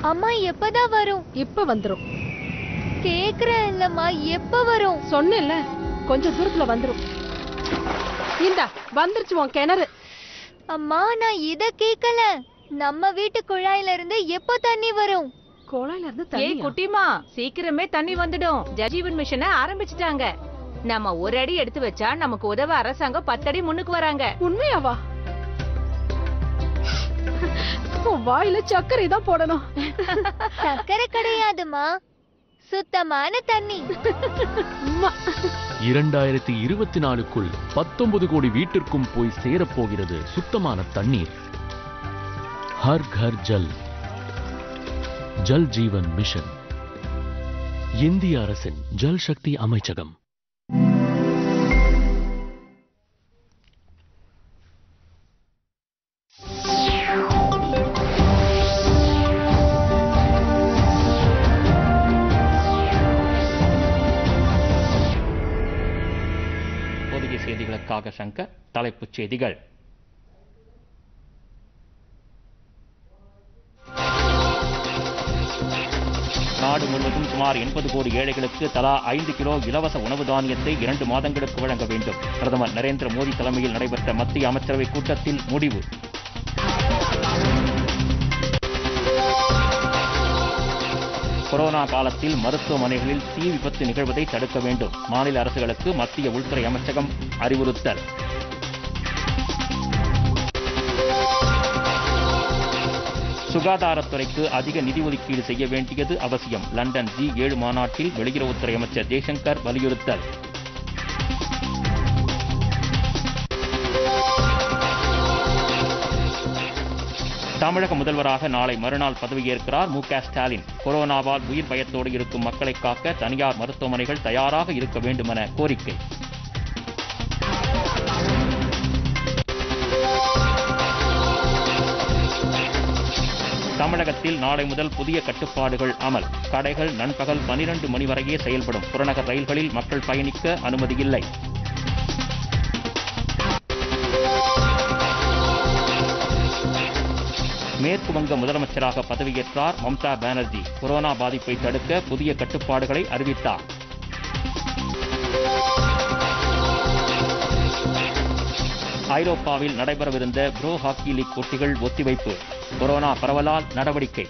அம்மா எப்பதான் வரும் இப்ப வந்துரும் கேக்குறேன் இல்லம்மா எப்ப வரும் சொன்னேன்ல கொஞ்சம் தூரத்துல வந்துரும் இந்தா வந்துருச்சு உன் கிணறு அம்மா நான் இத கேக்கல நம்ம வீட்டு குழாயில இருந்து எப்போ தண்ணி வரும் குழாயில இருந்து ஏய் தண்ணி குட்டிமா சீக்கிரமே தண்ணி வந்துடும் ஜஜீவன் மிஷனை ஆரம்பிச்சிட்டாங்க நம்ம ஒரு அடி எடுத்து வச்சா நமக்கு உதவ அரசாங்கம் பத்தடி முன்னுக்கு வராங்க உண்மையாவா உன் வாயில சர்க்கரை தான் போடணும் சக்கரை கிடையாதுமா சுத்தமான தண்ணி அம்மா. இரண்டாயிரத்தி இருபத்தி நாலுக்குள் பத்தொன்பது கோடி வீட்டிற்கும் போய் சேரப்போகிறது சுத்தமான தண்ணீர் ஹர் கர் ஜல் ஜல் ஜீவன் மிஷன் இந்திய அரசின் ஜல் சக்தி அமைச்சகம் பொதிகை செய்திகளுக்காக சங்கர் தலைப்புச் செய்திகள் நாடு முழுவதும் சுமார் எண்பது கோடி ஏழைகளுக்கு தலா ஐந்து கிலோ இலவச உணவு தானியத்தை இரண்டு மாதங்களுக்கு வழங்க வேண்டும் பிரதமர் நரேந்திர மோடி தலைமையில் நடைபெற்ற மத்திய அமைச்சரவை கூட்டத்தில் முடிவு கொரோனா காலத்தில் மருத்துவமனைகளில் தீ விபத்து நிகழ்வதை தடுக்க வேண்டும் மாநில அரசுகளுக்கு மத்திய உள்துறை அமைச்சகம் அறிவுறுத்தல் சுகாதாரத்துறைக்கு அதிக நிதி ஒதுக்கீடு செய்ய வேண்டியது அவசியம் லண்டன் ஜி ஏழு மாநாட்டில் வெளியுறவுத்துறை அமைச்சர் ஜெய்சங்கர் வலியுறுத்தல் தமிழக முதல்வராக நாளை மறுநாள் பதவியேற்கிறார் மு க ஸ்டாலின் கொரோனாவால் உயிர் பயத்தோடு இருக்கும் மக்களை காக்க தனியார் மருத்துவமனைகள் தயாராக இருக்க வேண்டுமென கோரிக்கை தமிழகத்தில் நாளை முதல் புதிய கட்டுப்பாடுகள் அமல் கடைகள் நண்பகல் பனிரெண்டு மணி வரையே செயல்படும் புறநகர் ரயில்களில் மக்கள் பயணிக்க அனுமதியில்லை மேற்கு வங்க முதலமைச்சராக பதவியேற்றார் மம்தா பானர்ஜி கொரோனா பாதிப்பை தடுக்க புதிய கட்டுப்பாடுகளை அறிவித்தார் ஐரோப்பாவில் நடைபெறவிருந்த ப்ரோ ஹாக்கி லீக் போட்டிகள் ஒத்திவைப்பு கொரோனா பரவலால் நடவடிக்கை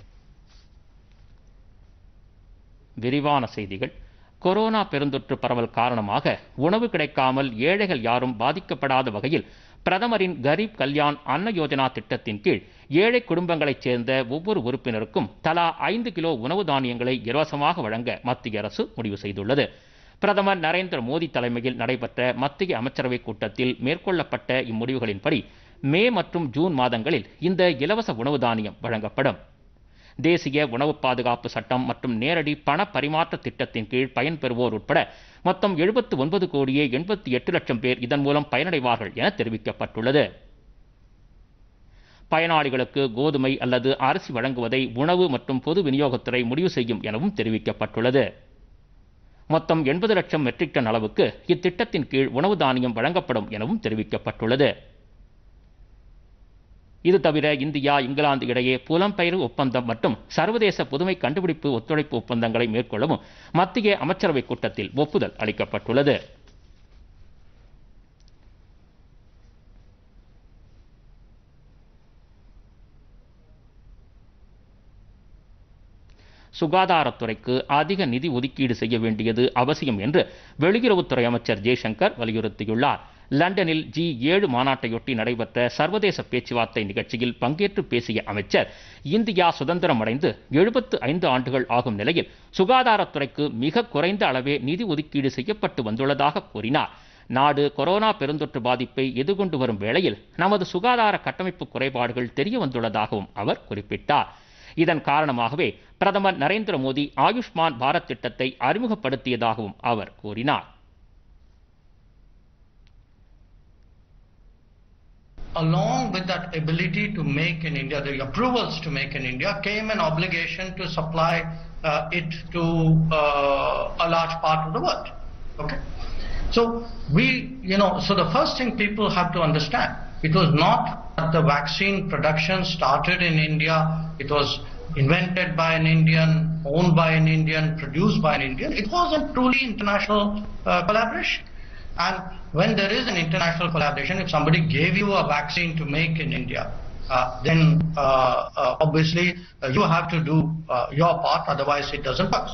விரிவான செய்திகள் கொரோனா பெருந்தொற்று பரவல் காரணமாக உணவு கிடைக்காமல் ஏழைகள் யாரும் பாதிக்கப்படாத வகையில் பிரதமரின் கரீப் கல்யாண் அன்ன யோஜனா திட்டத்தின் கீழ் ஏழை குடும்பங்களைச் சேர்ந்த ஒவ்வொரு உறுப்பினருக்கும் தலா ஐந்து கிலோ உணவு தானியங்களை இலவசமாக வழங்க மத்திய அரசு முடிவு செய்துள்ளது பிரதமர் நரேந்திர மோடி தலைமையில் நடைபெற்ற மத்திய அமைச்சரவைக் கூட்டத்தில் மேற்கொள்ளப்பட்ட இம்முடிவுகளின்படி மே மற்றும் ஜூன் மாதங்களில் இந்த இலவச உணவு தானியம் வழங்கப்படும் தேசிய உணவு பாதுகாப்பு சட்டம் மற்றும் நேரடி பண பரிமாற்ற திட்டத்தின் கீழ் பயன்பெறுவோர் உட்பட மொத்தம் எழுபத்து ஒன்பது கோடியே எண்பத்தி எட்டு லட்சம் பேர் இதன் மூலம் பயனடைவார்கள் என தெரிவிக்கப்பட்டுள்ளது பயனாளிகளுக்கு கோதுமை அல்லது அரிசி வழங்குவதை உணவு மற்றும் பொது விநியோகத்துறை முடிவு செய்யும் எனவும் தெரிவிக்கப்பட்டுள்ளது மொத்தம் எண்பது லட்சம் மெட்ரிக் டன் அளவுக்கு இத்திட்டத்தின் கீழ் உணவு தானியம் வழங்கப்படும் எனவும் தெரிவிக்கப்பட்டுள்ளது இது தவிர இந்தியா இங்கிலாந்து இடையே புலம்பெயர்வு ஒப்பந்தம் மற்றும் சர்வதேச புதுமை கண்டுபிடிப்பு ஒத்துழைப்பு ஒப்பந்தங்களை மேற்கொள்ளவும் மத்திய அமைச்சரவைக் கூட்டத்தில் ஒப்புதல் அளிக்கப்பட்டுள்ளது சுகாதாரத்துறைக்கு அதிக நிதி ஒதுக்கீடு செய்ய வேண்டியது அவசியம் என்று வெளியுறவுத்துறை அமைச்சர் ஜெய்சங்கர் வலியுறுத்தியுள்ளார் லண்டனில் ஜி ஏழு மாநாட்டையொட்டி நடைபெற்ற சர்வதேச பேச்சுவார்த்தை நிகழ்ச்சியில் பங்கேற்று பேசிய அமைச்சர் இந்தியா சுதந்திரம் அடைந்து எழுபத்து ஐந்து ஆண்டுகள் ஆகும் நிலையில் சுகாதாரத்துறைக்கு மிக குறைந்த அளவே நிதி ஒதுக்கீடு செய்யப்பட்டு வந்துள்ளதாக கூறினார் நாடு கொரோனா பெருந்தொற்று பாதிப்பை எதிர்கொண்டு வரும் வேளையில் நமது சுகாதார கட்டமைப்பு குறைபாடுகள் தெரிய வந்துள்ளதாகவும் அவர் குறிப்பிட்டார் இதன் காரணமாகவே பிரதமர் நரேந்திர மோடி ஆயுஷ்மான் பாரத் திட்டத்தை அறிமுகப்படுத்தியதாகவும் அவர் கூறினார் along with that ability to make in India, the approvals to make in India, came an obligation to supply uh, it to uh, a large part of the world. Okay? So we, you know, so the first thing people have to understand, it was not that the vaccine production started in India, it was invented by an Indian, owned by an Indian, produced by an Indian. It was a truly international uh, collaboration. And when there is an international collaboration, if somebody gave you a vaccine to make in India, uh, then uh, uh, obviously uh, you have to do uh, your part, otherwise it doesn't work.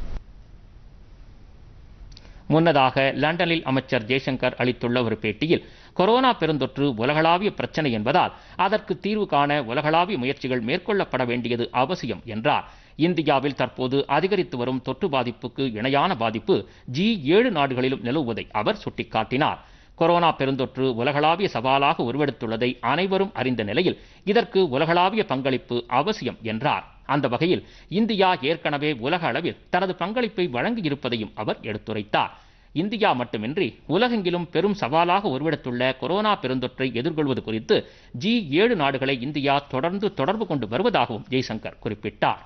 முன்னதாக லண்டனில் அமைச்சர் ஜெய்சங்கர் அளித்துள்ள ஒரு பேட்டியில் corona பெருந்தொற்று உலகளாவிய பிரச்சனை என்பதால் அதற்கு தீர்வு காண உலகளாவிய முயற்சிகள் மேற்கொள்ளப்பட வேண்டியது அவசியம் என்றார் இந்தியாவில் தற்போது அதிகரித்து வரும் தொற்று பாதிப்புக்கு இணையான பாதிப்பு ஜி ஏழு நாடுகளிலும் நிலவுவதை அவர் சுட்டிக்காட்டினார் கொரோனா பெருந்தொற்று உலகளாவிய சவாலாக உருவெடுத்துள்ளதை அனைவரும் அறிந்த நிலையில் இதற்கு உலகளாவிய பங்களிப்பு அவசியம் என்றார் அந்த வகையில் இந்தியா ஏற்கனவே உலக அளவில் தனது பங்களிப்பை வழங்கியிருப்பதையும் அவர் எடுத்துரைத்தார் இந்தியா மட்டுமின்றி உலகெங்கிலும் பெரும் சவாலாக உருவெடுத்துள்ள கொரோனா பெருந்தொற்றை எதிர்கொள்வது குறித்து ஜி ஏழு நாடுகளை இந்தியா தொடர்ந்து தொடர்பு கொண்டு வருவதாகவும் ஜெய்சங்கர் குறிப்பிட்டார்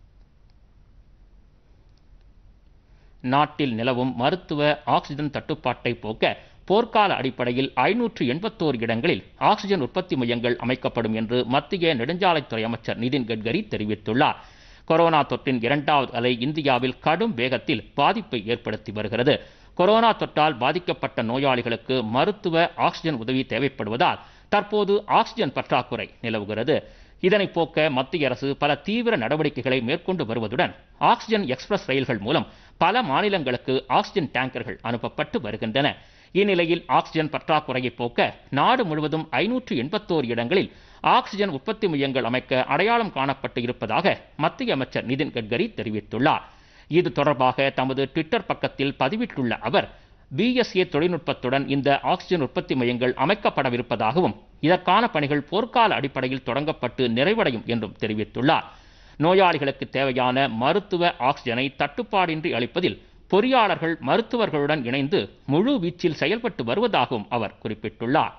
நாட்டில் நிலவும் மருத்துவ ஆக்சிஜன் தட்டுப்பாட்டை போக்க போர்க்கால அடிப்படையில் ஐநூற்று எண்பத்தோரு இடங்களில் ஆக்சிஜன் உற்பத்தி மையங்கள் அமைக்கப்படும் என்று மத்திய நெடுஞ்சாலைத்துறை அமைச்சர் நிதின் கட்கரி தெரிவித்துள்ளார் கொரோனா தொற்றின் இரண்டாவது அலை இந்தியாவில் கடும் வேகத்தில் பாதிப்பை ஏற்படுத்தி வருகிறது கொரோனா தொற்றால் பாதிக்கப்பட்ட நோயாளிகளுக்கு மருத்துவ ஆக்சிஜன் உதவி தேவைப்படுவதால் தற்போது ஆக்சிஜன் பற்றாக்குறை நிலவுகிறது இதனை போக்க மத்திய அரசு பல தீவிர நடவடிக்கைகளை மேற்கொண்டு வருவதுடன் ஆக்சிஜன் எக்ஸ்பிரஸ் ரயில்கள் மூலம் பல மாநிலங்களுக்கு ஆக்சிஜன் டேங்கர்கள் அனுப்பப்பட்டு வருகின்றன இந்நிலையில் ஆக்சிஜன் பற்றாக்குறையை போக்க நாடு முழுவதும் ஐநூற்று எண்பத்தோரு இடங்களில் ஆக்சிஜன் உற்பத்தி மையங்கள் அமைக்க அடையாளம் காணப்பட்டு இருப்பதாக மத்திய அமைச்சர் நிதின் கட்கரி தெரிவித்துள்ளார் இது தொடர்பாக தமது ட்விட்டர் பக்கத்தில் பதிவிட்டுள்ள அவர் பிஎஸ்ஏ தொழில்நுட்பத்துடன் இந்த ஆக்சிஜன் உற்பத்தி மையங்கள் அமைக்கப்படவிருப்பதாகவும் இதற்கான பணிகள் போர்க்கால அடிப்படையில் தொடங்கப்பட்டு நிறைவடையும் என்றும் தெரிவித்துள்ளார் நோயாளிகளுக்கு தேவையான மருத்துவ ஆக்சிஜனை தட்டுப்பாடின்றி அளிப்பதில் பொறியாளர்கள் மருத்துவர்களுடன் இணைந்து முழு வீச்சில் செயல்பட்டு வருவதாகவும் அவர் குறிப்பிட்டுள்ளார்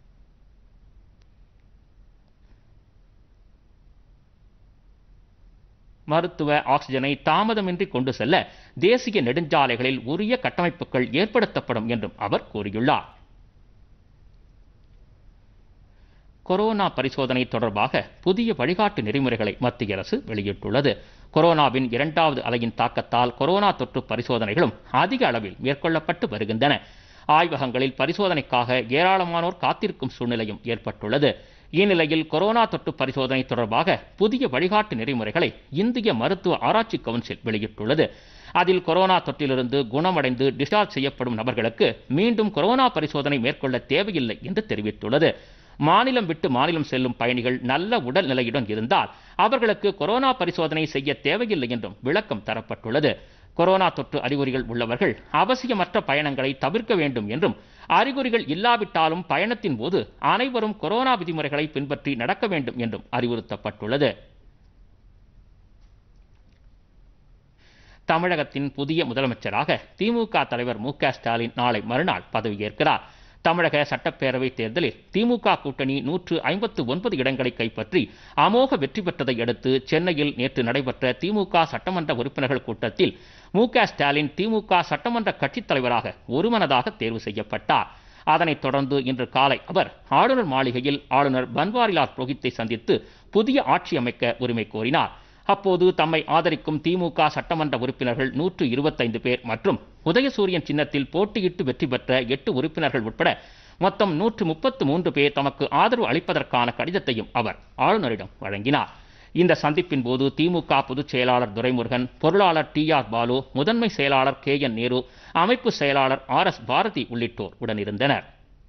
மருத்துவ ஆக்சிஜனை தாமதமின்றி கொண்டு செல்ல தேசிய நெடுஞ்சாலைகளில் உரிய கட்டமைப்புகள் ஏற்படுத்தப்படும் என்றும் அவர் கூறியுள்ளார் கொரோனா பரிசோதனை தொடர்பாக புதிய வழிகாட்டு நெறிமுறைகளை மத்திய அரசு வெளியிட்டுள்ளது கொரோனாவின் இரண்டாவது அலையின் தாக்கத்தால் கொரோனா தொற்று பரிசோதனைகளும் அதிக அளவில் மேற்கொள்ளப்பட்டு வருகின்றன ஆய்வகங்களில் பரிசோதனைக்காக ஏராளமானோர் காத்திருக்கும் சூழ்நிலையும் ஏற்பட்டுள்ளது இந்நிலையில் கொரோனா தொற்று பரிசோதனை தொடர்பாக புதிய வழிகாட்டு நெறிமுறைகளை இந்திய மருத்துவ ஆராய்ச்சி கவுன்சில் வெளியிட்டுள்ளது அதில் கொரோனா தொற்றிலிருந்து குணமடைந்து டிஸ்சார்ஜ் செய்யப்படும் நபர்களுக்கு மீண்டும் கொரோனா பரிசோதனை மேற்கொள்ள தேவையில்லை என்று தெரிவித்துள்ளது மாநிலம் விட்டு மாநிலம் செல்லும் பயணிகள் நல்ல உடல் நிலையுடன் இருந்தால் அவர்களுக்கு கொரோனா பரிசோதனை செய்ய தேவையில்லை என்றும் விளக்கம் தரப்பட்டுள்ளது கொரோனா தொற்று அறிகுறிகள் உள்ளவர்கள் அவசியமற்ற பயணங்களை தவிர்க்க வேண்டும் என்றும் அறிகுறிகள் இல்லாவிட்டாலும் பயணத்தின் போது அனைவரும் கொரோனா விதிமுறைகளை பின்பற்றி நடக்க வேண்டும் என்றும் அறிவுறுத்தப்பட்டுள்ளது தமிழகத்தின் புதிய முதலமைச்சராக திமுக தலைவர் மு க ஸ்டாலின் நாளை மறுநாள் பதவியேற்கிறார் தமிழக சட்டப்பேரவை தேர்தலில் திமுக கூட்டணி நூற்று ஐம்பத்து ஒன்பது இடங்களை கைப்பற்றி அமோக வெற்றி பெற்றதை அடுத்து சென்னையில் நேற்று நடைபெற்ற திமுக சட்டமன்ற உறுப்பினர்கள் கூட்டத்தில் மு க ஸ்டாலின் திமுக சட்டமன்ற கட்சித் தலைவராக ஒருமனதாக தேர்வு செய்யப்பட்டார் அதனைத் தொடர்ந்து இன்று காலை அவர் ஆளுநர் மாளிகையில் ஆளுநர் பன்வாரிலால் புரோஹித்தை சந்தித்து புதிய ஆட்சி அமைக்க உரிமை கோரினார் அப்போது தம்மை ஆதரிக்கும் திமுக சட்டமன்ற உறுப்பினர்கள் நூற்று இருபத்தைந்து பேர் மற்றும் உதயசூரியன் சின்னத்தில் போட்டியிட்டு வெற்றி பெற்ற எட்டு உறுப்பினர்கள் உட்பட மொத்தம் நூற்று முப்பத்து மூன்று பேர் தமக்கு ஆதரவு அளிப்பதற்கான கடிதத்தையும் அவர் ஆளுநரிடம் வழங்கினார் இந்த சந்திப்பின் போது திமுக பொதுச் செயலாளர் துரைமுருகன் பொருளாளர் டி ஆர் பாலு முதன்மை செயலாளர் கே என் நேரு அமைப்பு செயலாளர் ஆர் எஸ் பாரதி உள்ளிட்டோர் உடனிருந்தனர்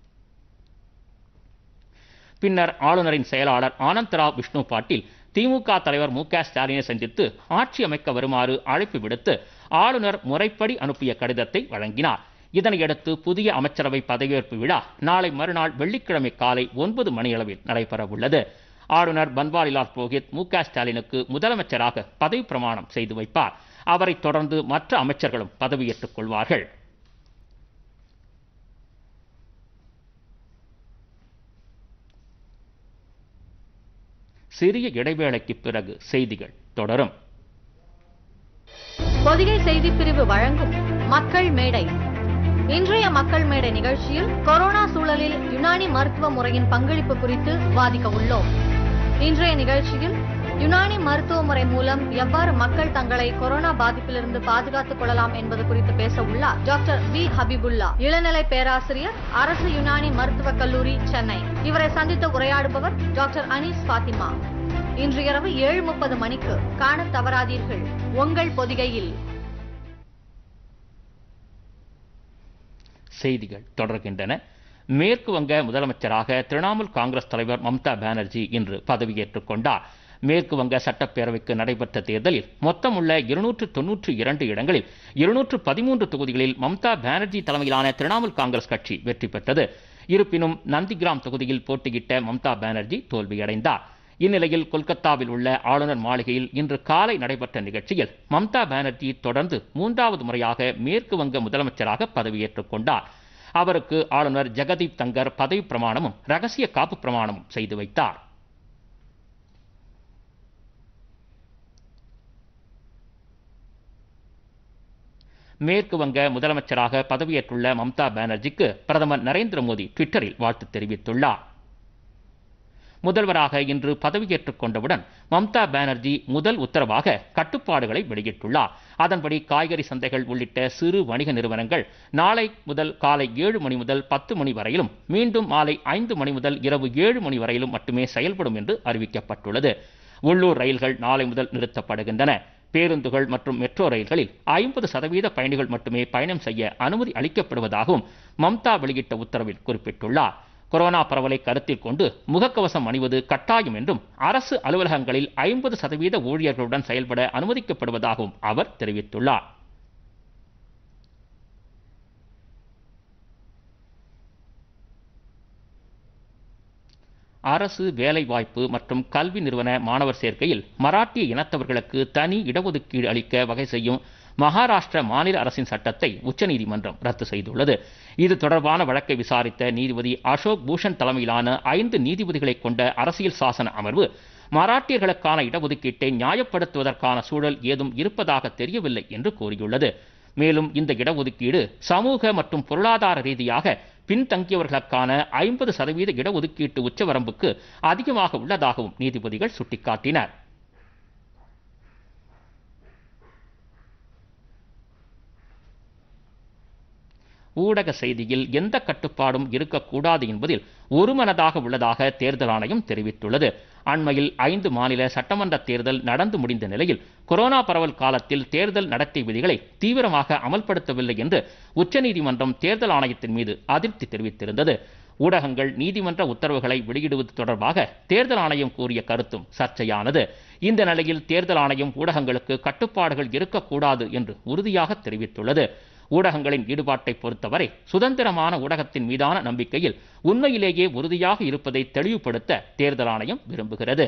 பின்னர் ஆளுநரின் செயலாளர் ஆனந்தராவ் விஷ்ணு பாட்டீல் திமுக தலைவர் மு க ஸ்டாலினை சந்தித்து ஆட்சி அமைக்க வருமாறு அழைப்பு விடுத்து ஆளுநர் முறைப்படி அனுப்பிய கடிதத்தை வழங்கினார் இதனையடுத்து புதிய அமைச்சரவை பதவியேற்பு விழா நாளை மறுநாள் வெள்ளிக்கிழமை காலை ஒன்பது மணியளவில் நடைபெறவுள்ளது ஆளுநர் பன்வாரிலால் புரோஹித் மு க ஸ்டாலினுக்கு முதலமைச்சராக பதவி பிரமாணம் செய்து வைப்பார் அவரைத் தொடர்ந்து மற்ற அமைச்சர்களும் பதவியேற்றுக் கொள்வார்கள் சிறிய இடைவேளைக்கு பிறகு செய்திகள் தொடரும் பொதிகை செய்திப் பிரிவு வழங்கும் மக்கள் மேடை இன்றைய மக்கள் மேடை நிகழ்ச்சியில் கொரோனா சூழலில் யுனானி மருத்துவ முறையின் பங்களிப்பு குறித்து வாதிக்க உள்ளோம் இன்றைய நிகழ்ச்சியில் யுனானி மருத்துவ முறை மூலம் எவ்வாறு மக்கள் தங்களை கொரோனா பாதிப்பிலிருந்து பாதுகாத்துக் கொள்ளலாம் என்பது குறித்து பேச உள்ளார் டாக்டர் பி ஹபிபுல்லா இளநிலை பேராசிரியர் அரசு யுனானி மருத்துவக் கல்லூரி சென்னை இவரை சந்தித்து உரையாடுபவர் டாக்டர் அனீஸ் பாத்திமா இன்று இரவு ஏழு முப்பது மணிக்கு காணத் தவறாதீர்கள் உங்கள் பொதிகையில் செய்திகள் தொடர்கின்றன மேற்கு வங்க முதலமைச்சராக திரிணாமுல் காங்கிரஸ் தலைவர் மம்தா பானர்ஜி இன்று பதவியேற்றுக் கொண்டார் மேற்கு வங்க சட்டப்பேரவைக்கு நடைபெற்ற தேர்தலில் மொத்தம் உள்ள இருநூற்று தொன்னூற்று இரண்டு இடங்களில் இருநூற்று பதிமூன்று தொகுதிகளில் மம்தா பானர்ஜி தலைமையிலான திரிணாமுல் காங்கிரஸ் கட்சி வெற்றி பெற்றது இருப்பினும் நந்திகிராம் தொகுதியில் போட்டியிட்ட மம்தா பானர்ஜி தோல்வியடைந்தார் இந்நிலையில் கொல்கத்தாவில் உள்ள ஆளுநர் மாளிகையில் இன்று காலை நடைபெற்ற நிகழ்ச்சியில் மம்தா பானர்ஜி தொடர்ந்து மூன்றாவது முறையாக மேற்கு வங்க முதலமைச்சராக பதவியேற்றுக் கொண்டார் அவருக்கு ஆளுநர் ஜெகதீப் தங்கர் பதவி பிரமாணமும் ரகசிய காப்பு பிரமாணமும் செய்து வைத்தார் மேற்கு வங்க முதலமைச்சராக பதவியேற்றுள்ள மம்தா பானர்ஜிக்கு பிரதமர் நரேந்திர மோடி ட்விட்டரில் வாழ்த்து தெரிவித்துள்ளார் முதல்வராக இன்று பதவியேற்றுக் கொண்டவுடன் மம்தா பானர்ஜி முதல் உத்தரவாக கட்டுப்பாடுகளை வெளியிட்டுள்ளார் அதன்படி காய்கறி சந்தைகள் உள்ளிட்ட சிறு வணிக நிறுவனங்கள் நாளை முதல் காலை ஏழு மணி முதல் பத்து மணி வரையிலும் மீண்டும் மாலை ஐந்து மணி முதல் இரவு ஏழு மணி வரையிலும் மட்டுமே செயல்படும் என்று அறிவிக்கப்பட்டுள்ளது உள்ளூர் ரயில்கள் நாளை முதல் நிறுத்தப்படுகின்றன பேருந்துகள் மற்றும் மெட்ரோ ரயில்களில் ஐம்பது சதவீத பயணிகள் மட்டுமே பயணம் செய்ய அனுமதி அளிக்கப்படுவதாகவும் மம்தா வெளியிட்ட உத்தரவில் குறிப்பிட்டுள்ளார் கொரோனா பரவலை கருத்தில் கொண்டு முகக்கவசம் அணிவது கட்டாயம் என்றும் அரசு அலுவலகங்களில் ஐம்பது சதவீத ஊழியர்களுடன் செயல்பட அனுமதிக்கப்படுவதாகவும் அவர் தெரிவித்துள்ளார் அரசு வேலைவாய்ப்பு மற்றும் கல்வி நிறுவன மாணவர் சேர்க்கையில் மராட்டிய இனத்தவர்களுக்கு தனி இடஒதுக்கீடு அளிக்க வகை செய்யும் மகாராஷ்டிர மாநில அரசின் சட்டத்தை உச்சநீதிமன்றம் ரத்து செய்துள்ளது இது தொடர்பான வழக்கை விசாரித்த நீதிபதி அசோக் பூஷன் தலைமையிலான ஐந்து நீதிபதிகளை கொண்ட அரசியல் சாசன அமர்வு மராட்டியர்களுக்கான இடஒதுக்கீட்டை நியாயப்படுத்துவதற்கான சூழல் ஏதும் இருப்பதாக தெரியவில்லை என்று கூறியுள்ளது மேலும் இந்த இடஒதுக்கீடு சமூக மற்றும் பொருளாதார ரீதியாக பின்தங்கியவர்களுக்கான ஐம்பது சதவீத இடஒதுக்கீட்டு உச்சவரம்புக்கு அதிகமாக உள்ளதாகவும் நீதிபதிகள் சுட்டிக்காட்டினர் ஊடக செய்தியில் எந்த கட்டுப்பாடும் இருக்கக்கூடாது என்பதில் ஒருமனதாக உள்ளதாக தேர்தல் ஆணையம் தெரிவித்துள்ளது அண்மையில் ஐந்து மாநில சட்டமன்ற தேர்தல் நடந்து முடிந்த நிலையில் கொரோனா பரவல் காலத்தில் தேர்தல் நடத்தை விதிகளை தீவிரமாக அமல்படுத்தவில்லை என்று உச்சநீதிமன்றம் தேர்தல் ஆணையத்தின் மீது அதிருப்தி தெரிவித்திருந்தது ஊடகங்கள் நீதிமன்ற உத்தரவுகளை வெளியிடுவது தொடர்பாக தேர்தல் ஆணையம் கூறிய கருத்தும் சர்ச்சையானது இந்த நிலையில் தேர்தல் ஆணையம் ஊடகங்களுக்கு கட்டுப்பாடுகள் இருக்கக்கூடாது என்று உறுதியாக தெரிவித்துள்ளது ஊடகங்களின் ஈடுபாட்டை பொறுத்தவரை சுதந்திரமான ஊடகத்தின் மீதான நம்பிக்கையில் உண்மையிலேயே உறுதியாக இருப்பதை தெளிவுபடுத்த தேர்தல் ஆணையம் விரும்புகிறது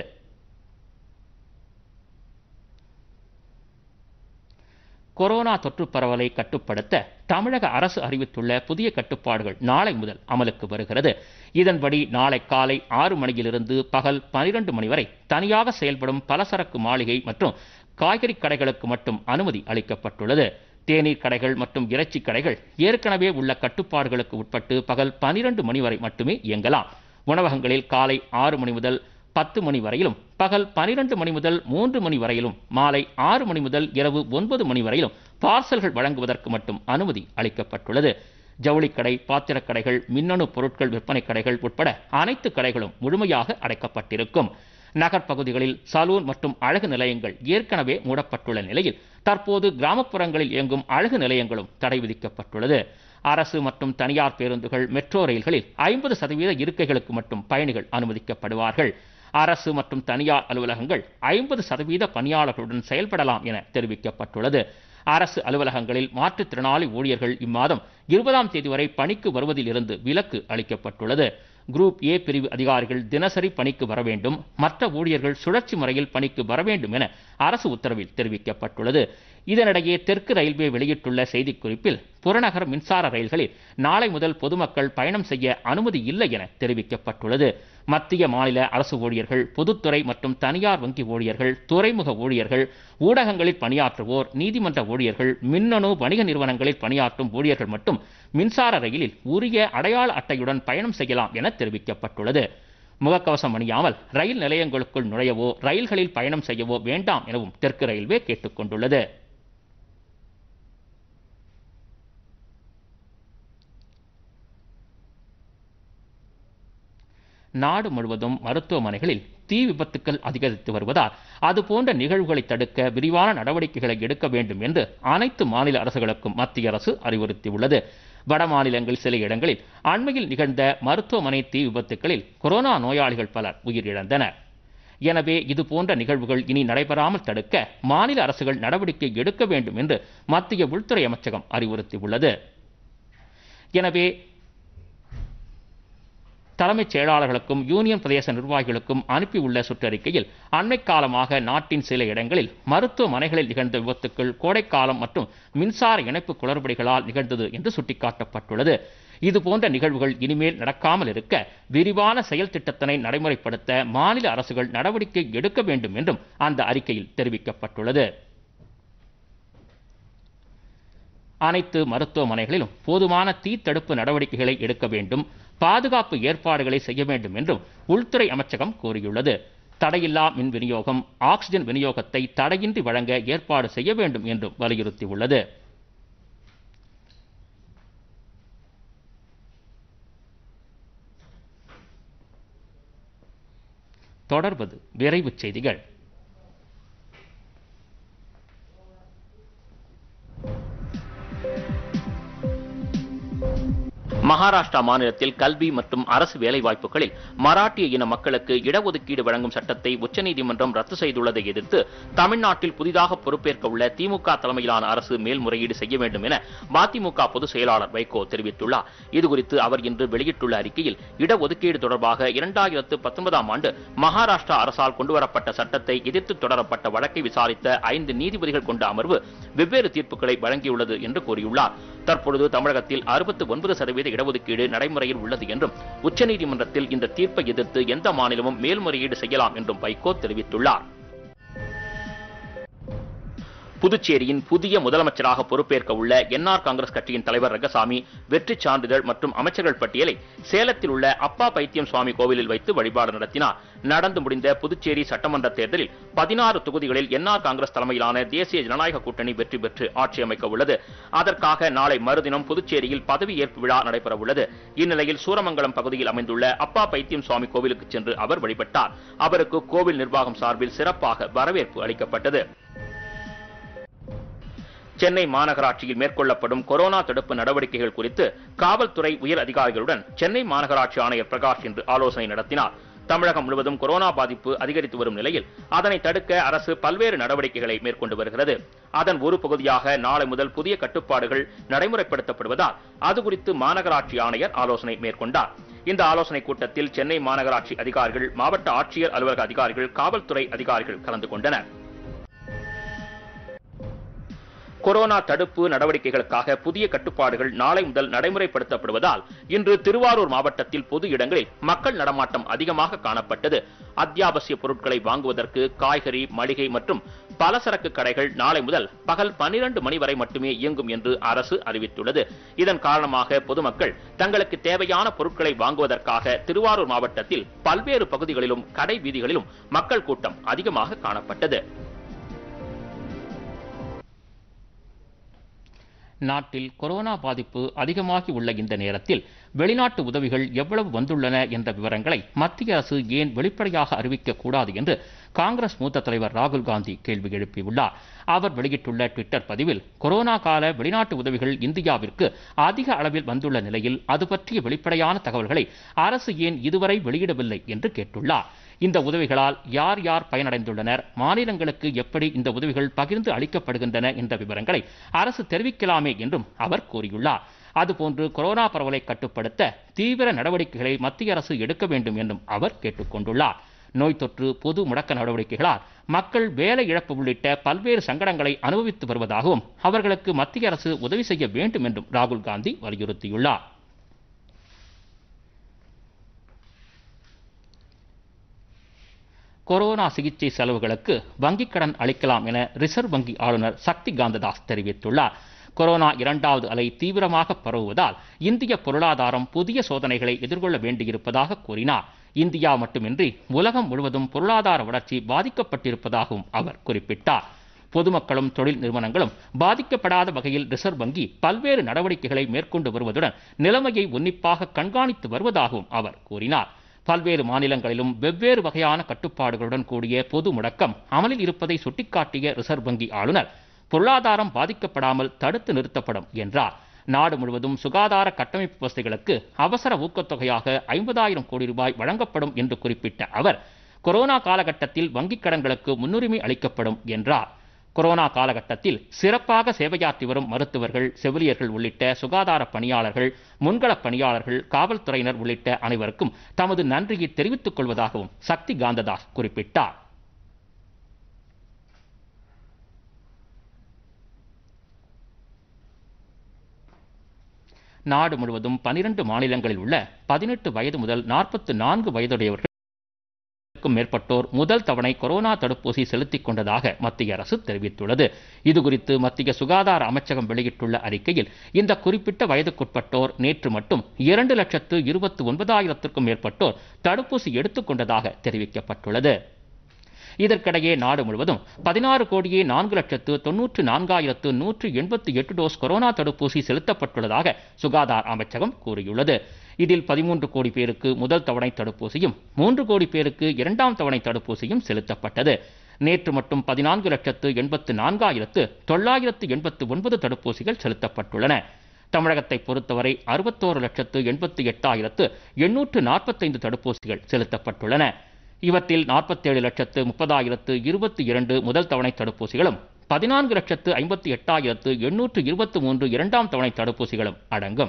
கொரோனா தொற்று பரவலை கட்டுப்படுத்த தமிழக அரசு அறிவித்துள்ள புதிய கட்டுப்பாடுகள் நாளை முதல் அமலுக்கு வருகிறது இதன்படி நாளை காலை ஆறு மணியிலிருந்து பகல் பனிரெண்டு மணி வரை தனியாக செயல்படும் பலசரக்கு மாளிகை மற்றும் காய்கறி கடைகளுக்கு மட்டும் அனுமதி அளிக்கப்பட்டுள்ளது தேநீர் கடைகள் மற்றும் இறைச்சி கடைகள் ஏற்கனவே உள்ள கட்டுப்பாடுகளுக்கு உட்பட்டு பகல் பனிரெண்டு மணி வரை மட்டுமே இயங்கலாம் உணவகங்களில் காலை ஆறு மணி முதல் பத்து மணி வரையிலும் பகல் பனிரெண்டு மணி முதல் மூன்று மணி வரையிலும் மாலை ஆறு மணி முதல் இரவு ஒன்பது மணி வரையிலும் பார்சல்கள் வழங்குவதற்கு மட்டும் அனுமதி அளிக்கப்பட்டுள்ளது ஜவுளிக்கடை பாத்திரக்கடைகள் மின்னணு பொருட்கள் விற்பனை கடைகள் உட்பட அனைத்து கடைகளும் முழுமையாக அடைக்கப்பட்டிருக்கும் நகர்ப்பகுதிகளில் சலூன் மற்றும் அழகு நிலையங்கள் ஏற்கனவே மூடப்பட்டுள்ள நிலையில் தற்போது கிராமப்புறங்களில் இயங்கும் அழகு நிலையங்களும் தடை விதிக்கப்பட்டுள்ளது அரசு மற்றும் தனியார் பேருந்துகள் மெட்ரோ ரயில்களில் ஐம்பது சதவீத இருக்கைகளுக்கு மட்டும் பயணிகள் அனுமதிக்கப்படுவார்கள் அரசு மற்றும் தனியார் அலுவலகங்கள் ஐம்பது சதவீத பணியாளர்களுடன் செயல்படலாம் என தெரிவிக்கப்பட்டுள்ளது அரசு அலுவலகங்களில் மாற்றுத்திறனாளி ஊழியர்கள் இம்மாதம் இருபதாம் தேதி வரை பணிக்கு வருவதில் இருந்து விலக்கு அளிக்கப்பட்டுள்ளது குரூப் ஏ பிரிவு அதிகாரிகள் தினசரி பணிக்கு வர வேண்டும் மற்ற ஊழியர்கள் சுழற்சி முறையில் பணிக்கு வர வேண்டும் என அரசு உத்தரவில் தெரிவிக்கப்பட்டுள்ளது இதனிடையே தெற்கு ரயில்வே வெளியிட்டுள்ள செய்திக்குறிப்பில் புறநகர் மின்சார ரயில்களில் நாளை முதல் பொதுமக்கள் பயணம் செய்ய அனுமதி இல்லை என தெரிவிக்கப்பட்டுள்ளது மத்திய மாநில அரசு ஊழியர்கள் பொதுத்துறை மற்றும் தனியார் வங்கி ஊழியர்கள் துறைமுக ஊழியர்கள் ஊடகங்களில் பணியாற்றுவோர் நீதிமன்ற ஊழியர்கள் மின்னணு வணிக நிறுவனங்களில் பணியாற்றும் ஊழியர்கள் மட்டும் மின்சார ரயிலில் உரிய அடையாள அட்டையுடன் பயணம் செய்யலாம் என தெரிவிக்கப்பட்டுள்ளது முகக்கவசம் அணியாமல் ரயில் நிலையங்களுக்குள் நுழையவோ ரயில்களில் பயணம் செய்யவோ வேண்டாம் எனவும் தெற்கு ரயில்வே கேட்டுக்கொண்டுள்ளது நாடு முழுவதும் மருத்துவமனைகளில் தீ விபத்துக்கள் அதிகரித்து வருவதால் அதுபோன்ற நிகழ்வுகளை தடுக்க விரிவான நடவடிக்கைகளை எடுக்க வேண்டும் என்று அனைத்து மாநில அரசுகளுக்கும் மத்திய அரசு அறிவுறுத்தியுள்ளது வட மாநிலங்கள் சில இடங்களில் அண்மையில் நிகழ்ந்த மருத்துவமனை தீ விபத்துக்களில் கொரோனா நோயாளிகள் பலர் உயிரிழந்தனர் எனவே இது போன்ற நிகழ்வுகள் இனி நடைபெறாமல் தடுக்க மாநில அரசுகள் நடவடிக்கை எடுக்க வேண்டும் என்று மத்திய உள்துறை அமைச்சகம் அறிவுறுத்தியுள்ளது எனவே தலைமைச் செயலாளர்களுக்கும் யூனியன் பிரதேச நிர்வாகிகளுக்கும் அனுப்பியுள்ள சுற்றறிக்கையில் அண்மை காலமாக நாட்டின் சில இடங்களில் மருத்துவமனைகளில் நிகழ்ந்த விபத்துக்கள் கோடைக்காலம் மற்றும் மின்சார இணைப்பு குளறுபடிகளால் நிகழ்ந்தது என்று சுட்டிக்காட்டப்பட்டுள்ளது இதுபோன்ற நிகழ்வுகள் இனிமேல் நடக்காமல் இருக்க விரிவான செயல் திட்டத்தினை நடைமுறைப்படுத்த மாநில அரசுகள் நடவடிக்கை எடுக்க வேண்டும் என்றும் அந்த அறிக்கையில் தெரிவிக்கப்பட்டுள்ளது அனைத்து மருத்துவமனைகளிலும் போதுமான தீ தடுப்பு நடவடிக்கைகளை எடுக்க வேண்டும் பாதுகாப்பு ஏற்பாடுகளை செய்ய வேண்டும் என்றும் உள்துறை அமைச்சகம் கூறியுள்ளது தடையில்லா மின் விநியோகம் ஆக்சிஜன் விநியோகத்தை தடையின்றி வழங்க ஏற்பாடு செய்ய வேண்டும் என்றும் வலியுறுத்தியுள்ளது தொடர்வது விரைவுச் செய்திகள் மகாராஷ்டிரா மாநிலத்தில் கல்வி மற்றும் அரசு வேலைவாய்ப்புகளில் மராட்டிய இன மக்களுக்கு இடஒதுக்கீடு வழங்கும் சட்டத்தை உச்சநீதிமன்றம் ரத்து செய்துள்ளதை எதிர்த்து தமிழ்நாட்டில் புதிதாக பொறுப்பேற்க உள்ள திமுக தலைமையிலான அரசு மேல்முறையீடு செய்ய வேண்டும் என மதிமுக பொதுச் செயலாளர் வைகோ தெரிவித்துள்ளார் இதுகுறித்து அவர் இன்று வெளியிட்டுள்ள அறிக்கையில் இடஒதுக்கீடு தொடர்பாக இரண்டாயிரத்து பத்தொன்பதாம் ஆண்டு மகாராஷ்டிரா அரசால் கொண்டுவரப்பட்ட சட்டத்தை எதிர்த்து தொடரப்பட்ட வழக்கை விசாரித்த ஐந்து நீதிபதிகள் கொண்ட அமர்வு வெவ்வேறு தீர்ப்புகளை வழங்கியுள்ளது என்று கூறியுள்ளார் தற்பொழுது தமிழகத்தில் அறுபத்து ஒன்பது சதவீத இடஒதுக்கீடு நடைமுறையில் உள்ளது என்றும் உச்சநீதிமன்றத்தில் இந்த தீர்ப்பை எதிர்த்து எந்த மாநிலமும் மேல்முறையீடு செய்யலாம் என்றும் வைகோ தெரிவித்துள்ளார் புதுச்சேரியின் புதிய முதலமைச்சராக பொறுப்பேற்க உள்ள என்ஆர் காங்கிரஸ் கட்சியின் தலைவர் ரங்கசாமி வெற்றி சான்றிதழ் மற்றும் அமைச்சர்கள் பட்டியலை சேலத்தில் உள்ள அப்பா பைத்தியம் சுவாமி கோவிலில் வைத்து வழிபாடு நடத்தினார் நடந்து முடிந்த புதுச்சேரி சட்டமன்ற தேர்தலில் பதினாறு தொகுதிகளில் என்ஆர் காங்கிரஸ் தலைமையிலான தேசிய ஜனநாயக கூட்டணி வெற்றி பெற்று ஆட்சி அமைக்க உள்ளது அதற்காக நாளை மறுதினம் புதுச்சேரியில் பதவியேற்பு விழா நடைபெற உள்ளது இந்நிலையில் சூரமங்கலம் பகுதியில் அமைந்துள்ள அப்பா பைத்தியம் சுவாமி கோவிலுக்கு சென்று அவர் வழிபட்டார் அவருக்கு கோவில் நிர்வாகம் சார்பில் சிறப்பாக வரவேற்பு அளிக்கப்பட்டது சென்னை மாநகராட்சியில் மேற்கொள்ளப்படும் கொரோனா தடுப்பு நடவடிக்கைகள் குறித்து காவல்துறை உயர் அதிகாரிகளுடன் சென்னை மாநகராட்சி ஆணையர் பிரகாஷ் இன்று ஆலோசனை நடத்தினார் தமிழகம் முழுவதும் கொரோனா பாதிப்பு அதிகரித்து வரும் நிலையில் அதனை தடுக்க அரசு பல்வேறு நடவடிக்கைகளை மேற்கொண்டு வருகிறது அதன் ஒரு பகுதியாக நாளை முதல் புதிய கட்டுப்பாடுகள் நடைமுறைப்படுத்தப்படுவதால் அது குறித்து மாநகராட்சி ஆணையர் ஆலோசனை மேற்கொண்டார் இந்த ஆலோசனை கூட்டத்தில் சென்னை மாநகராட்சி அதிகாரிகள் மாவட்ட ஆட்சியர் அலுவலக அதிகாரிகள் காவல்துறை அதிகாரிகள் கலந்து கொண்டனர் கொரோனா தடுப்பு நடவடிக்கைகளுக்காக புதிய கட்டுப்பாடுகள் நாளை முதல் நடைமுறைப்படுத்தப்படுவதால் இன்று திருவாரூர் மாவட்டத்தில் பொது இடங்களில் மக்கள் நடமாட்டம் அதிகமாக காணப்பட்டது அத்தியாவசிய பொருட்களை வாங்குவதற்கு காய்கறி மளிகை மற்றும் பலசரக்கு கடைகள் நாளை முதல் பகல் பனிரெண்டு மணி வரை மட்டுமே இயங்கும் என்று அரசு அறிவித்துள்ளது இதன் காரணமாக பொதுமக்கள் தங்களுக்கு தேவையான பொருட்களை வாங்குவதற்காக திருவாரூர் மாவட்டத்தில் பல்வேறு பகுதிகளிலும் கடை வீதிகளிலும் மக்கள் கூட்டம் அதிகமாக காணப்பட்டது நாட்டில் கொரோனா பாதிப்பு அதிகமாகி உள்ள இந்த நேரத்தில் வெளிநாட்டு உதவிகள் எவ்வளவு வந்துள்ளன என்ற விவரங்களை மத்திய அரசு ஏன் வெளிப்படையாக அறிவிக்க கூடாது என்று காங்கிரஸ் மூத்த தலைவர் ராகுல் காந்தி கேள்வி எழுப்பியுள்ளார் அவர் வெளியிட்டுள்ள ட்விட்டர் பதிவில் கொரோனா கால வெளிநாட்டு உதவிகள் இந்தியாவிற்கு அதிக அளவில் வந்துள்ள நிலையில் அது பற்றிய வெளிப்படையான தகவல்களை அரசு ஏன் இதுவரை வெளியிடவில்லை என்று கேட்டுள்ளார் இந்த உதவிகளால் யார் யார் பயனடைந்துள்ளனர் மாநிலங்களுக்கு எப்படி இந்த உதவிகள் பகிர்ந்து அளிக்கப்படுகின்றன என்ற விவரங்களை அரசு தெரிவிக்கலாமே என்றும் அவர் கூறியுள்ளார் அதுபோன்று கொரோனா பரவலை கட்டுப்படுத்த தீவிர நடவடிக்கைகளை மத்திய அரசு எடுக்க வேண்டும் என்றும் அவர் கேட்டுக்கொண்டுள்ளார் நோய் தொற்று பொது முடக்க நடவடிக்கைகளால் மக்கள் வேலை இழப்பு உள்ளிட்ட பல்வேறு சங்கடங்களை அனுபவித்து வருவதாகவும் அவர்களுக்கு மத்திய அரசு உதவி செய்ய வேண்டும் என்றும் ராகுல் காந்தி வலியுறுத்தியுள்ளார் கொரோனா சிகிச்சை செலவுகளுக்கு வங்கிக் கடன் அளிக்கலாம் என ரிசர்வ் வங்கி ஆளுநர் சக்தி காந்ததாஸ் தெரிவித்துள்ளார் கொரோனா இரண்டாவது அலை தீவிரமாக பரவுவதால் இந்திய பொருளாதாரம் புதிய சோதனைகளை எதிர்கொள்ள வேண்டியிருப்பதாக கூறினார் இந்தியா மட்டுமின்றி உலகம் முழுவதும் பொருளாதார வளர்ச்சி பாதிக்கப்பட்டிருப்பதாகவும் அவர் குறிப்பிட்டார் பொதுமக்களும் தொழில் நிறுவனங்களும் பாதிக்கப்படாத வகையில் ரிசர்வ் வங்கி பல்வேறு நடவடிக்கைகளை மேற்கொண்டு வருவதுடன் நிலைமையை உன்னிப்பாக கண்காணித்து வருவதாகவும் அவர் கூறினார் பல்வேறு மாநிலங்களிலும் வெவ்வேறு வகையான கட்டுப்பாடுகளுடன் கூடிய பொது முடக்கம் அமலில் இருப்பதை சுட்டிக்காட்டிய ரிசர்வ் வங்கி ஆளுநர் பொருளாதாரம் பாதிக்கப்படாமல் தடுத்து நிறுத்தப்படும் என்றார் நாடு முழுவதும் சுகாதார கட்டமைப்பு வசதிகளுக்கு அவசர ஊக்கத்தொகையாக ஐம்பதாயிரம் கோடி ரூபாய் வழங்கப்படும் என்று குறிப்பிட்ட அவர் கொரோனா காலகட்டத்தில் வங்கிக் கடன்களுக்கு முன்னுரிமை அளிக்கப்படும் என்றார் கொரோனா காலகட்டத்தில் சிறப்பாக சேவையாற்றி வரும் மருத்துவர்கள் செவிலியர்கள் உள்ளிட்ட சுகாதார பணியாளர்கள் முன்களப் பணியாளர்கள் காவல்துறையினர் உள்ளிட்ட அனைவருக்கும் தமது நன்றியை தெரிவித்துக் கொள்வதாகவும் சக்தி காந்ததாஸ் குறிப்பிட்டார் நாடு முழுவதும் பனிரெண்டு மாநிலங்களில் உள்ள பதினெட்டு வயது முதல் நாற்பத்து நான்கு வயதுடையவர்கள் க்கும் மேற்பட்டோர் முதல் தவணை கொரோனா தடுப்பூசி செலுத்திக் கொண்டதாக மத்திய அரசு தெரிவித்துள்ளது இதுகுறித்து மத்திய சுகாதார அமைச்சகம் வெளியிட்டுள்ள அறிக்கையில் இந்த குறிப்பிட்ட வயதுக்குட்பட்டோர் நேற்று மட்டும் இரண்டு லட்சத்து இருபத்து ஒன்பதாயிரத்திற்கும் மேற்பட்டோர் தடுப்பூசி எடுத்துக் கொண்டதாக தெரிவிக்கப்பட்டுள்ளது இதற்கிடையே நாடு முழுவதும் பதினாறு கோடியே நான்கு லட்சத்து தொன்னூற்று நான்காயிரத்து நூற்று எண்பத்தி எட்டு டோஸ் கொரோனா தடுப்பூசி செலுத்தப்பட்டுள்ளதாக சுகாதார அமைச்சகம் கூறியுள்ளது இதில் பதிமூன்று கோடி பேருக்கு முதல் தவணை தடுப்பூசியும் மூன்று கோடி பேருக்கு இரண்டாம் தவணை தடுப்பூசியும் செலுத்தப்பட்டது நேற்று மட்டும் பதினான்கு லட்சத்து எண்பத்து நான்காயிரத்து தொள்ளாயிரத்து எண்பத்து ஒன்பது தடுப்பூசிகள் செலுத்தப்பட்டுள்ளன தமிழகத்தை பொறுத்தவரை அறுபத்தோரு லட்சத்து எண்பத்தி எட்டாயிரத்து எண்ணூற்று நாற்பத்தைந்து தடுப்பூசிகள் செலுத்தப்பட்டுள்ளன இவற்றில் நாற்பத்தேழு லட்சத்து முப்பதாயிரத்து இருபத்தி இரண்டு முதல் தவணை தடுப்பூசிகளும் பதினான்கு லட்சத்து ஐம்பத்தி எட்டாயிரத்து எண்ணூற்று இருபத்தி மூன்று இரண்டாம் தவணை தடுப்பூசிகளும் அடங்கும்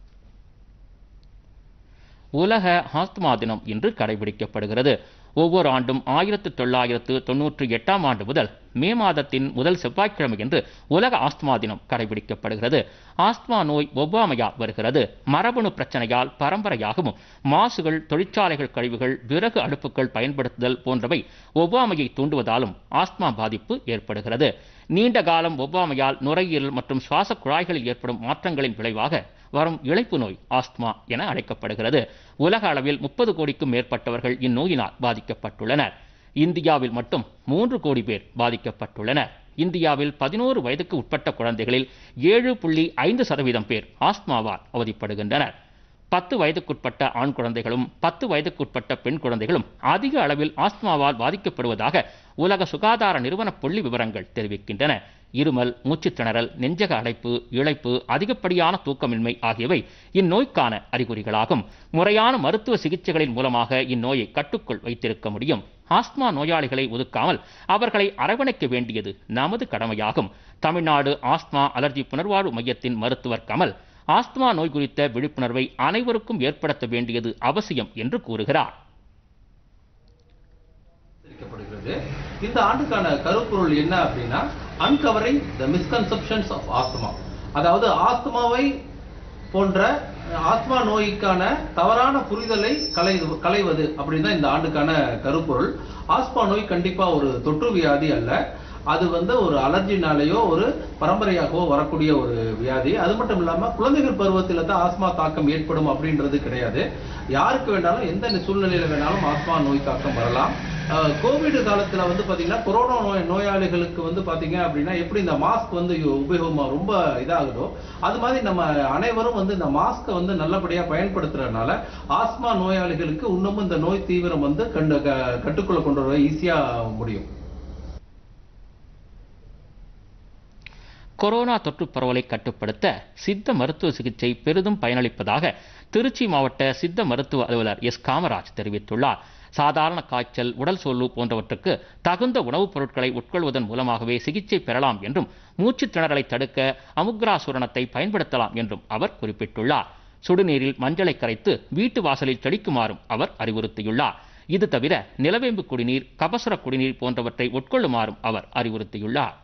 உலக ஆஸ்துமா தினம் இன்று கடைபிடிக்கப்படுகிறது ஒவ்வொரு ஆண்டும் ஆயிரத்து தொள்ளாயிரத்து தொன்னூற்றி எட்டாம் ஆண்டு முதல் மே மாதத்தின் முதல் செவ்வாய்க்கிழமை என்று உலக ஆஸ்துமா தினம் கடைபிடிக்கப்படுகிறது ஆஸ்துமா நோய் ஒவ்வாமையால் வருகிறது மரபணு பிரச்சனையால் பரம்பரையாகவும் மாசுகள் தொழிற்சாலைகள் கழிவுகள் விறகு அடுப்புகள் பயன்படுத்துதல் போன்றவை ஒவ்வாமையை தூண்டுவதாலும் ஆஸ்துமா பாதிப்பு ஏற்படுகிறது நீண்ட காலம் ஒவ்வாமையால் நுரையீரல் மற்றும் சுவாச குழாய்களில் ஏற்படும் மாற்றங்களின் விளைவாக வரும் இழைப்பு நோய் ஆஸ்துமா என அழைக்கப்படுகிறது உலக அளவில் முப்பது கோடிக்கும் மேற்பட்டவர்கள் இந்நோயினால் பாதிக்கப்பட்டுள்ளனர் இந்தியாவில் மட்டும் மூன்று கோடி பேர் பாதிக்கப்பட்டுள்ளனர் இந்தியாவில் பதினோரு வயதுக்கு உட்பட்ட குழந்தைகளில் ஏழு புள்ளி ஐந்து சதவீதம் பேர் ஆஸ்துமாவால் அவதிப்படுகின்றனர் பத்து வயதுக்குட்பட்ட ஆண் குழந்தைகளும் பத்து வயதுக்குட்பட்ட பெண் குழந்தைகளும் அதிக அளவில் ஆஸ்துமாவால் பாதிக்கப்படுவதாக உலக சுகாதார நிறுவன புள்ளி விவரங்கள் தெரிவிக்கின்றன இருமல் மூச்சுத் திணறல் நெஞ்சக அடைப்பு இழைப்பு அதிகப்படியான தூக்கமின்மை ஆகியவை இந்நோய்க்கான அறிகுறிகளாகும் முறையான மருத்துவ சிகிச்சைகளின் மூலமாக இந்நோயை கட்டுக்குள் வைத்திருக்க முடியும் ஆஸ்துமா நோயாளிகளை ஒதுக்காமல் அவர்களை அரவணைக்க வேண்டியது நமது கடமையாகும் தமிழ்நாடு ஆஸ்துமா அலர்ஜி புனர்வாழ்வு மையத்தின் மருத்துவர் கமல் ஆஸ்துமா நோய் குறித்த விழிப்புணர்வை அனைவருக்கும் ஏற்படுத்த வேண்டியது அவசியம் என்று கூறுகிறார் தெரிவிக்கப்படுகிறது இந்த ஆண்டுக்கான கருப்பொருள் என்ன அப்படின்னா uncovering the misconceptions of asthma அதாவது ஆஸ்துமாவை போன்ற ஆஸ்துமா நோய்க்கான தவறான புரிதலை கலை களைவது அப்படின்னு தான் இந்த ஆண்டுக்கான கருப்பொருள் ஆஸ்துமா நோய் கண்டிப்பா ஒரு தொற்று வியாதி அல்ல அது வந்து ஒரு அலர்ஜினாலேயோ ஒரு பரம்பரையாகவோ வரக்கூடிய ஒரு வியாதி அது மட்டும் இல்லாம குழந்தைகள் பருவத்தில் தான் ஆஸ்மா தாக்கம் ஏற்படும் அப்படின்றது கிடையாது யாருக்கு வேணாலும் எந்த சூழ்நிலையில வேணாலும் ஆஸ்மா நோய் தாக்கம் வரலாம் அஹ், கோவிட் காலத்துல வந்து பாத்தீங்கன்னா கொரோனா நோய் நோயாளிகளுக்கு வந்து பாத்தீங்க அப்படின்னா எப்படி இந்த மாஸ்க் வந்து உபயோகமா ரொம்ப இதாகுதோ அது மாதிரி நம்ம அனைவரும் வந்து இந்த மாஸ்கை வந்து நல்லபடியா பயன்படுத்துறதுனால ஆஸ்மா நோயாளிகளுக்கு இன்னமும் இந்த நோய் தீவிரம் வந்து கண்டு க- கட்டுக்குள்ள கொண்டு வர ஈஸியா முடியும் கொரோனா தொற்று பரவலை கட்டுப்படுத்த சித்த மருத்துவ சிகிச்சை பெரிதும் பயனளிப்பதாக திருச்சி மாவட்ட சித்த மருத்துவ அலுவலர் எஸ் காமராஜ் தெரிவித்துள்ளார் சாதாரண காய்ச்சல் உடல் சோர்வு போன்றவற்றுக்கு தகுந்த உணவுப் பொருட்களை உட்கொள்வதன் மூலமாகவே சிகிச்சை பெறலாம் என்றும் மூச்சுத் திணறலை தடுக்க அமுக்ரா சூரணத்தை பயன்படுத்தலாம் என்றும் அவர் குறிப்பிட்டுள்ளார் சுடுநீரில் மஞ்சளை கரைத்து வீட்டு வாசலில் தெளிக்குமாறும் அவர் அறிவுறுத்தியுள்ளார் இது தவிர நிலவேம்பு குடிநீர் கபசுர குடிநீர் போன்றவற்றை உட்கொள்ளுமாறும் அவர் அறிவுறுத்தியுள்ளார்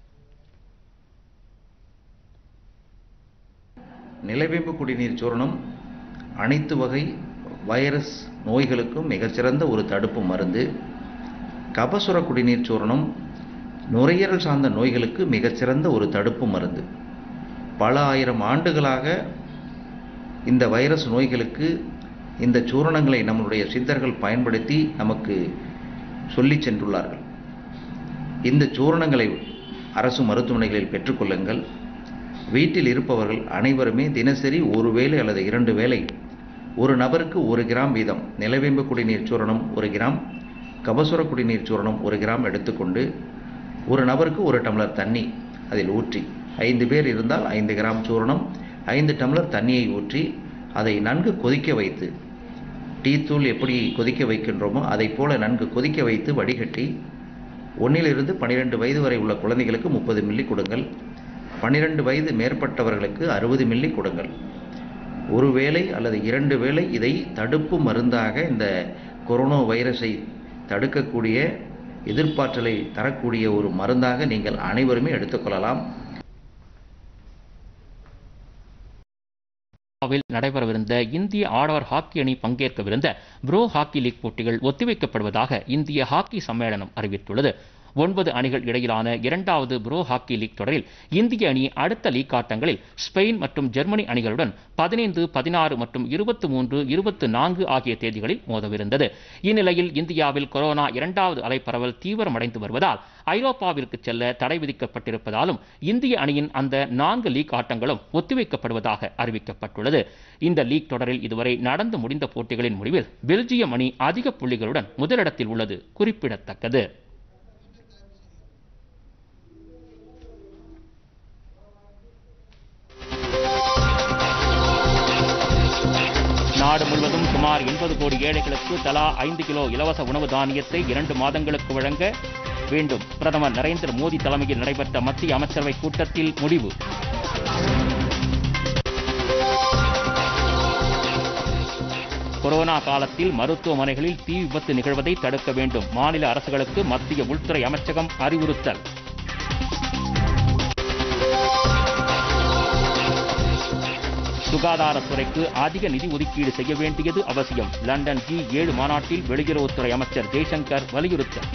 நிலவேம்பு குடிநீர் சூரணம் அனைத்து வகை வைரஸ் நோய்களுக்கும் மிகச்சிறந்த ஒரு தடுப்பு மருந்து கபசுர குடிநீர் சூரணம் நுரையீரல் சார்ந்த நோய்களுக்கு மிகச்சிறந்த ஒரு தடுப்பு மருந்து பல ஆயிரம் ஆண்டுகளாக இந்த வைரஸ் நோய்களுக்கு இந்த சூரணங்களை நம்முடைய சித்தர்கள் பயன்படுத்தி நமக்கு சொல்லிச் சென்றுள்ளார்கள் இந்த சூரணங்களை அரசு மருத்துவமனைகளில் பெற்றுக்கொள்ளுங்கள் வீட்டில் இருப்பவர்கள் அனைவருமே தினசரி ஒரு வேளை அல்லது இரண்டு வேளை ஒரு நபருக்கு ஒரு கிராம் வீதம் நிலவேம்பு குடிநீர் சூரணம் ஒரு கிராம் கபசுர குடிநீர் சூரணம் ஒரு கிராம் எடுத்துக்கொண்டு ஒரு நபருக்கு ஒரு டம்ளர் தண்ணி அதில் ஊற்றி ஐந்து பேர் இருந்தால் ஐந்து கிராம் சூரணம் ஐந்து டம்ளர் தண்ணியை ஊற்றி அதை நன்கு கொதிக்க வைத்து டீ தூள் எப்படி கொதிக்க வைக்கின்றோமோ அதைப் போல நன்கு கொதிக்க வைத்து வடிகட்டி ஒன்றிலிருந்து பன்னிரெண்டு வயது வரை உள்ள குழந்தைகளுக்கு முப்பது மில்லி கொடுங்கள் பன்னிரெண்டு வயது மேற்பட்டவர்களுக்கு அறுபது மில்லி கொடுங்கள் ஒரு வேளை அல்லது இரண்டு வேளை இதை தடுப்பு மருந்தாக இந்த கொரோனா வைரஸை தடுக்கக்கூடிய எதிர்ப்பாற்றலை தரக்கூடிய ஒரு மருந்தாக நீங்கள் அனைவருமே எடுத்துக்கொள்ளலாம் வில் நடைபெறவிருந்த இந்திய ஆடவர் ஹாக்கி அணி பங்கேற்கவிருந்த ப்ரோ ஹாக்கி லீக் போட்டிகள் ஒத்திவைக்கப்படுவதாக இந்திய ஹாக்கி சம்மேளனம் அறிவித்துள்ளது ஒன்பது அணிகள் இடையிலான இரண்டாவது ப்ரோ ஹாக்கி லீக் தொடரில் இந்திய அணி அடுத்த லீக் ஆட்டங்களில் ஸ்பெயின் மற்றும் ஜெர்மனி அணிகளுடன் பதினைந்து பதினாறு மற்றும் இருபத்தி மூன்று இருபத்தி நான்கு ஆகிய தேதிகளில் மோதவிருந்தது இந்நிலையில் இந்தியாவில் கொரோனா இரண்டாவது அலை பரவல் தீவிரமடைந்து வருவதால் ஐரோப்பாவிற்கு செல்ல தடை விதிக்கப்பட்டிருப்பதாலும் இந்திய அணியின் அந்த நான்கு லீக் ஆட்டங்களும் ஒத்திவைக்கப்படுவதாக அறிவிக்கப்பட்டுள்ளது இந்த லீக் தொடரில் இதுவரை நடந்து முடிந்த போட்டிகளின் முடிவில் பெல்ஜியம் அணி அதிக புள்ளிகளுடன் முதலிடத்தில் உள்ளது குறிப்பிடத்தக்கது நாடு முழுவதும் சுமார் எண்பது கோடி ஏழைகளுக்கு தலா ஐந்து கிலோ இலவச உணவு தானியத்தை இரண்டு மாதங்களுக்கு வழங்க வேண்டும் பிரதமர் நரேந்திர மோடி தலைமையில் நடைபெற்ற மத்திய அமைச்சரவை கூட்டத்தில் முடிவு கொரோனா காலத்தில் மருத்துவமனைகளில் தீ விபத்து நிகழ்வதை தடுக்க வேண்டும் மாநில அரசுகளுக்கு மத்திய உள்துறை அமைச்சகம் அறிவுறுத்தல் சுகாதாரத்துறைக்கு அதிக நிதி ஒதுக்கீடு செய்ய வேண்டியது அவசியம் லண்டன் ஜி ஏழு மாநாட்டில் வெளியுறவுத்துறை அமைச்சர் ஜெய்சங்கர் வலியுறுத்தல்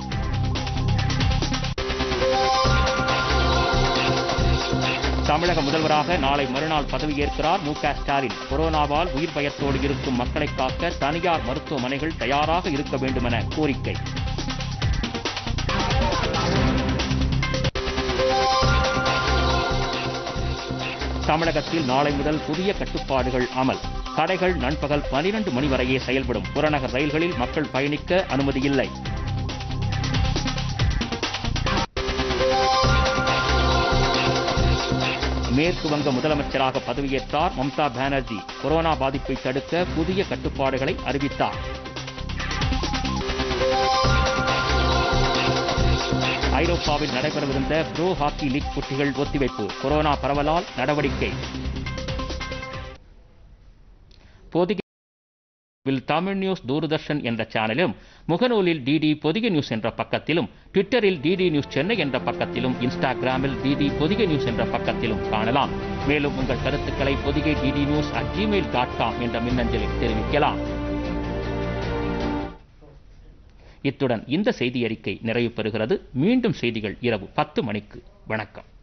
தமிழக முதல்வராக நாளை மறுநாள் பதவியேற்கிறார் மு க ஸ்டாலின் கொரோனாவால் உயிர் பயத்தோடு இருக்கும் மக்களை காக்க தனியார் மருத்துவமனைகள் தயாராக இருக்க வேண்டுமென கோரிக்கை தமிழகத்தில் நாளை முதல் புதிய கட்டுப்பாடுகள் அமல் கடைகள் நண்பகல் பனிரெண்டு மணி வரையே செயல்படும் புறநகர் ரயில்களில் மக்கள் பயணிக்க அனுமதியில்லை மேற்கு வங்க முதலமைச்சராக பதவியேற்றார் மம்தா பானர்ஜி கொரோனா பாதிப்பை தடுக்க புதிய கட்டுப்பாடுகளை அறிவித்தார் ஐரோப்பாவில் நடைபெறவிருந்த ப்ரோ ஹாக்கி லீக் போட்டிகள் ஒத்திவைப்பு கொரோனா பரவலால் நடவடிக்கை பொதிகை வில் தமிழ் நியூஸ் தூர்தர்ஷன் என்ற சேனலிலும் முகநூலில் டிடி பொதிகை நியூஸ் என்ற பக்கத்திலும் ட்விட்டரில் டிடி நியூஸ் சென்னை என்ற பக்கத்திலும் இன்ஸ்டாகிராமில் டிடி பொதிகை நியூஸ் என்ற பக்கத்திலும் காணலாம் மேலும் உங்கள் கருத்துக்களை Podhigai DD news at gmail dot com என்ற மின்னஞ்சலில் தெரிவிக்கலாம் இத்துடன் இந்த செய்தி அறிக்கை நிறைவு பெறுகிறது மீண்டும் செய்திகள் இரவு பத்து மணிக்கு வணக்கம்